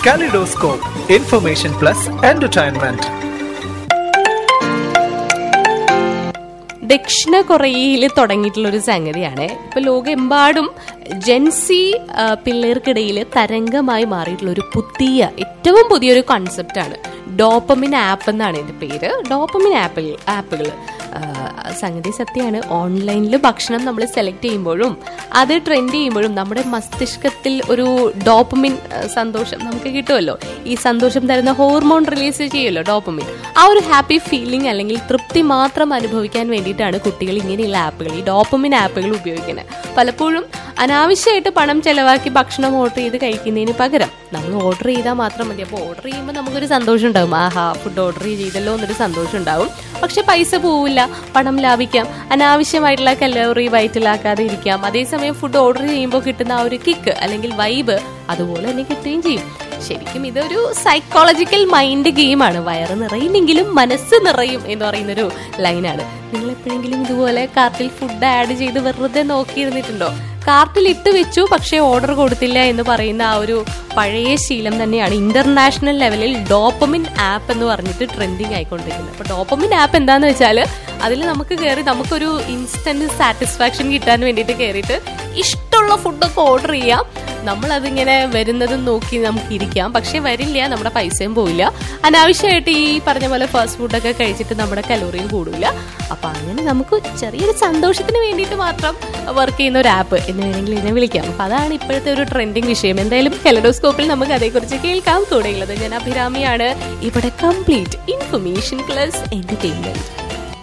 Kaleidoscope, information plus entertainment. ദക്ഷിണ കൊറിയയിൽ തുടങ്ങിയിട്ടുള്ള ഒരു സംഗതിയാണ് ഇപ്പൊ ലോകമെമ്പാടും ജെൻസി ആ, പിള്ളേർക്കിടയിൽ തരംഗമായി മാറിയിട്ടുള്ള ഒരു പുതിയ ഏറ്റവും പുതിയൊരു കൺസെപ്റ്റാണ് ഡോപ്പമിൻ ആപ്പ് എന്നാണ് ഇതിന്റെ പേര് ഡോപ്പമിൻ ആപ്പിൾ ആപ്പുകൾ സംഗതി സത്യമാണ് ഓൺലൈനിൽ ഭക്ഷണം നമ്മൾ സെലക്ട് ചെയ്യുമ്പോഴും അത് ട്രെൻഡ് ചെയ്യുമ്പോഴും നമ്മുടെ മസ്തിഷ്കത്തിൽ ഒരു ഡോപ്പമിൻ ആ, സന്തോഷം നമുക്ക് കിട്ടുമല്ലോ ഈ സന്തോഷം തരുന്ന ഹോർമോൺ റിലീസ് ചെയ്യുമല്ലോ ഡോപ്പമിൻ ആ ഒരു ഹാപ്പി ഫീലിംഗ് അല്ലെങ്കിൽ തൃപ്തി മാത്രം അനുഭവിക്കാൻ വേണ്ടിയിട്ടാണ് കുട്ടികൾ ഇങ്ങനെയുള്ള ആപ്പുകൾ ഈ ഡോപ്പമിൻ ആപ്പുകൾ ഉപയോഗിക്കുന്നത് പലപ്പോഴും അനാവശ്യമായിട്ട് പണം ചെലവാക്കി ഭക്ഷണം ഓർഡർ ചെയ്ത് കഴിക്കുന്നതിന് പകരം നമ്മൾ ഓർഡർ ചെയ്താൽ മാത്രം മതി അപ്പോൾ ഓർഡർ ചെയ്യുമ്പോൾ നമുക്കൊരു സന്തോഷം ഉണ്ടാവും ആഹാ ഫുഡ് ഓർഡർ ചെയ്തല്ലോ എന്നൊരു സന്തോഷം ഉണ്ടാവും പക്ഷെ പൈസ പോവില്ല പണം ലാഭിക്കാം അനാവശ്യമായിട്ടുള്ള കലോറി വയറ്റിലാക്കാതെ ഇരിക്കാം അതേസമയം ഫുഡ് ഓർഡർ ചെയ്യുമ്പോൾ കിട്ടുന്ന ആ ഒരു കിക്ക് അല്ലെങ്കിൽ വൈബ് അതുപോലെ തന്നെ കിട്ടുകയും ചെയ്യും ശരിക്കും ഇതൊരു സൈക്കോളജിക്കൽ മൈൻഡ് ഗെയിമാണ് വയറ് നിറയില്ലെങ്കിലും മനസ്സ് നിറയും എന്ന് പറയുന്നൊരു ലൈനാണ് നിങ്ങൾ എപ്പോഴെങ്കിലും ഇതുപോലെ കാർട്ടിൽ ഫുഡ് ആഡ് ചെയ്ത് വെറുതെ നോക്കിയിരുന്നിട്ടുണ്ടോ കാർട്ടിൽ ഇട്ട് വെച്ചു പക്ഷേ ഓർഡർ കൊടുത്തില്ല എന്ന് പറയുന്ന ആ ഒരു പഴയ ശീലം തന്നെയാണ് ഇന്റർനാഷണൽ ലെവലിൽ ഡോപ്പമിൻ ആപ്പ് എന്ന് പറഞ്ഞിട്ട് ട്രെൻഡിങ് ആയിക്കൊണ്ടിരിക്കുന്നത് അപ്പോൾ ഡോപ്പമിൻ ആപ്പ് എന്താന്ന് വെച്ചാൽ അതിൽ നമുക്ക് കയറി നമുക്കൊരു ഇൻസ്റ്റന്റ് സാറ്റിസ്ഫാക്ഷൻ കിട്ടാൻ വേണ്ടിയിട്ട് കയറിയിട്ട് ഇഷ്ടമുള്ള ഫുഡൊക്കെ ഓർഡർ ചെയ്യാം നമ്മളതിങ്ങനെ വരുന്നതും നോക്കി നമുക്ക് ഇരിക്കാം പക്ഷെ വരില്ല നമ്മുടെ പൈസയും പോയില്ല അനാവശ്യമായിട്ട് ഈ പറഞ്ഞ പോലെ ഫാസ്റ്റ് ഫുഡൊക്കെ കഴിച്ചിട്ട് നമ്മുടെ കലോറിയും കൂടില്ല അപ്പൊ അങ്ങനെ നമുക്ക് ചെറിയൊരു സന്തോഷത്തിന് വേണ്ടിയിട്ട് മാത്രം വർക്ക് ചെയ്യുന്ന ഒരു ആപ്പ് എന്ന് വേണമെങ്കിൽ ഇതിനെ വിളിക്കാം അപ്പൊ അതാണ് ഇപ്പോഴത്തെ ഒരു ട്രെൻഡിങ് വിഷയം എന്തായാലും കെലഡോസ്കോപ്പിൽ നമുക്ക് അതേക്കുറിച്ച് കേൾക്കാം കൂടെയുള്ളത് ഞാൻ അഭിരാമിയാണ് ഇവിടെ കംപ്ലീറ്റ് ഇൻഫർമേഷൻ പ്ലസ് എന്റർടൈൻമെന്റ്